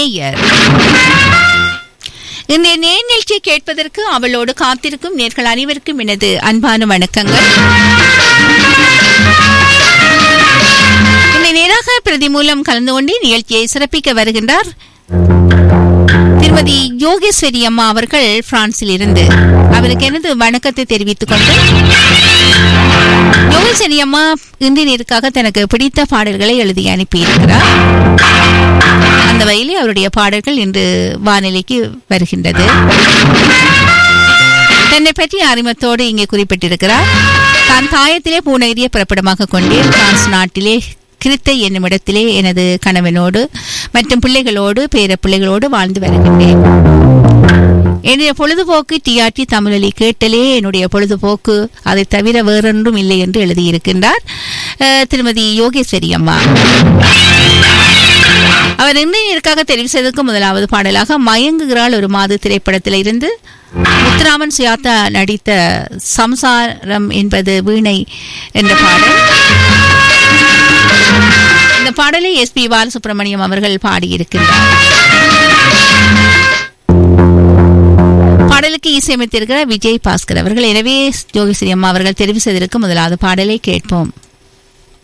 நேயர் இந்த நேர் நிகழ்ச்சியை கேட்பதற்கு அவளோடு காத்திருக்கும் நேர்கள் அனைவருக்கும் எனது அன்பான வணக்கங்கள் இந்த நேராக பிரதி மூலம் கலந்து கொண்டு நிகழ்ச்சியை சிறப்பிக்க வருகின்றார் திருமதி யோகேஸ்வரி அம்மா அவர்கள் பிரான்சில் இருந்து அவருக்கு எனது வணக்கத்தை தெரிவித்துக் கொண்டு யோகேஸ்வரி அம்மா இந்திய நேருக்காக தனக்கு பிடித்த பாடல்களை எழுதி அனுப்பியிருக்கிறார் அந்த வகையிலே அவருடைய பாடல்கள் இன்று வானிலைக்கு வருகின்றது தன்னை பற்றி அறிமுகத்தோடு இங்கே குறிப்பிட்டிருக்கிறார் தான் தாயத்திலே பூநகரியை பிறப்பிடமாக கொண்டேன் பிரான்ஸ் நாட்டிலே கிருத்தை என்னும் இடத்திலே எனது கணவனோடு மற்றும் பிள்ளைகளோடு பேர பிள்ளைகளோடு வாழ்ந்து வருகின்றேன் என்னுடைய பொழுதுபோக்கு டிஆர்டி தமிழொலி கேட்டலே என்னுடைய பொழுதுபோக்கு அதை தவிர வேறொன்றும் இல்லை என்று எழுதியிருக்கின்றார் அஹ், திருமதி யோகேஸ்வரி அம்மா அவர் இந்தியருக்காக தெரிவு செய்ததற்கு முதலாவது பாடலாக மயங்குகிறாள் ஒரு மாத திரைப்படத்தில் இருந்து முத்துராமன் சுயாத்தா நடித்த சம்சாரம் என்பது வீணை என்ற பாடல் இந்த பாடலை எஸ் பி பாலசுப்ரமணியம் அவர்கள் பாடியிருக்கின்றார் பாடலுக்கு இசையமைத்திருக்கிறார் விஜய் பாஸ்கர் அவர்கள் எனவே ஜோகேஸ்வரி அம்மா அவர்கள் தெரிவு செய்திருக்கும் முதலாவது பாடலை கேட்போம்